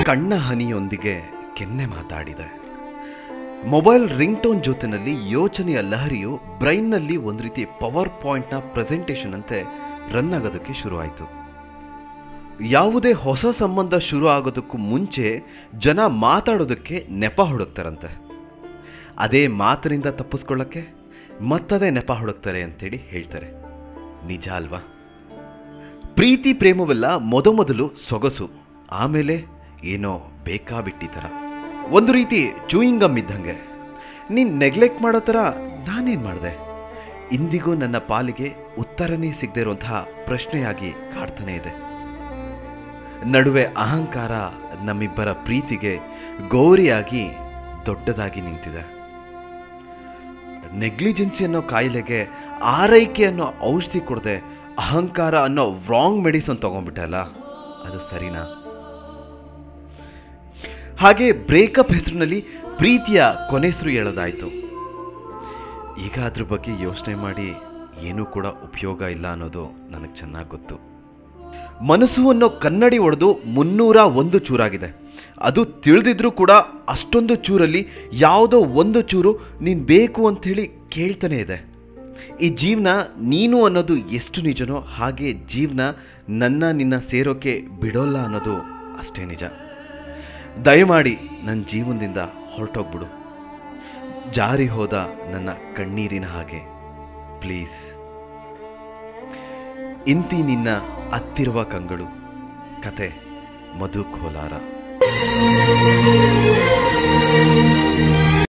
ಕಣ್ಣ ಹನಿಯೊಂದಿಗೆ ಕೆನ್ನೆ ಮಾತಾಡಿದೆ ಮೊಬೈಲ್ ರಿಂಗ್ ಟೋನ್ ಜೊತೆನಲ್ಲಿ ಯೋಚನೆಯ ಲಹರಿಯು ಬ್ರೈನ್ನಲ್ಲಿ ಒಂದು ರೀತಿ ಪವರ್ ಪಾಯಿಂಟ್ನ ಪ್ರೆಸೆಂಟೇಷನ್ ಅಂತೆ ರನ್ ಆಗೋದಕ್ಕೆ ಶುರುವಾಯಿತು ಯಾವುದೇ ಹೊಸ ಸಂಬಂಧ ಶುರು ಆಗೋದಕ್ಕೂ ಮುಂಚೆ ಜನ ಮಾತಾಡೋದಕ್ಕೆ ನೆಪ ಹುಡುಕ್ತಾರಂತೆ ಅದೇ ಮಾತಿನಿಂದ ತಪ್ಪಿಸ್ಕೊಳ್ಳೋಕ್ಕೆ ಮತ್ತದೇ ನೆಪ ಹುಡುಕ್ತಾರೆ ಅಂತೇಳಿ ಹೇಳ್ತಾರೆ ನಿಜ ಅಲ್ವಾ ಪ್ರೀತಿ ಪ್ರೇಮವೆಲ್ಲ ಮೊದಮೊದಲು ಸೊಗಸು ಆಮೇಲೆ ಏನೋ ಬೇಕಾಬಿಟ್ಟಿ ಥರ ಒಂದು ರೀತಿ ಚೂಯಿಂಗ್ ಗಮ್ ಇದ್ದಂಗೆ ನೀನು ನೆಗ್ಲೆಕ್ಟ್ ಮಾಡೋ ಥರ ನಾನೇನು ಮಾಡಿದೆ ಇಂದಿಗೂ ನನ್ನ ಪಾಲಿಗೆ ಉತ್ತರನೇ ಸಿಗದೇ ಇರುವಂತಹ ಪ್ರಶ್ನೆಯಾಗಿ ಕಾಡ್ತಾನೆ ಇದೆ ನಡುವೆ ಅಹಂಕಾರ ನಮ್ಮಿಬ್ಬರ ಪ್ರೀತಿಗೆ ಗೌರಿಯಾಗಿ ದೊಡ್ಡದಾಗಿ ನಿಂತಿದೆ ನೆಗ್ಲಿಜೆನ್ಸಿ ಅನ್ನೋ ಕಾಯಿಲೆಗೆ ಆರೈಕೆ ಅನ್ನೋ ಔಷಧಿ ಕೊಡದೆ ಅಹಂಕಾರ ಅನ್ನೋ ರಾಂಗ್ ಮೆಡಿಸನ್ ತಗೊಂಡ್ಬಿಟ್ಟಲ್ಲ ಅದು ಸರಿನಾ ಹಾಗೆ ಬ್ರೇಕಪ್ ಹೆಸರಿನಲ್ಲಿ ಪ್ರೀತಿಯ ಕೊನೆಸರು ಹೇಳೋದಾಯ್ತು ಈಗ ಅದ್ರ ಬಗ್ಗೆ ಯೋಚನೆ ಮಾಡಿ ಏನೂ ಕೂಡ ಉಪಯೋಗ ಇಲ್ಲ ಅನ್ನೋದು ನನಗೆ ಚೆನ್ನಾಗಿ ಗೊತ್ತು ಮನಸ್ಸು ಅನ್ನೋ ಕನ್ನಡಿ ಹೊಡೆದು ಮುನ್ನೂರ ಒಂದು ಚೂರಾಗಿದೆ ಅದು ತಿಳಿದಿದ್ರೂ ಕೂಡ ಅಷ್ಟೊಂದು ಚೂರಲ್ಲಿ ಯಾವುದೋ ಒಂದು ಚೂರು ನೀನು ಬೇಕು ಅಂಥೇಳಿ ಕೇಳ್ತಾನೆ ಇದೆ ಈ ಜೀವನ ನೀನು ಅನ್ನೋದು ಎಷ್ಟು ನಿಜನೋ ಹಾಗೆ ಜೀವನ ನನ್ನ ನಿನ್ನ ಸೇರೋಕೆ ಬಿಡೋಲ್ಲ ಅನ್ನೋದು ಅಷ್ಟೇ ನಿಜ ದಯಮಾಡಿ ನನ್ನ ಜೀವನದಿಂದ ಹೊರಟೋಗ್ಬಿಡು ಜಾರಿ ಹೋದ ನನ್ನ ಕಣ್ಣೀರಿನ ಹಾಗೆ ಪ್ಲೀಸ್ ಇಂತಿ ನಿನ್ನ ಅತ್ತಿರುವ ಕಂಗಳು ಕತೆ ಮಧು ಕೋಲಾರ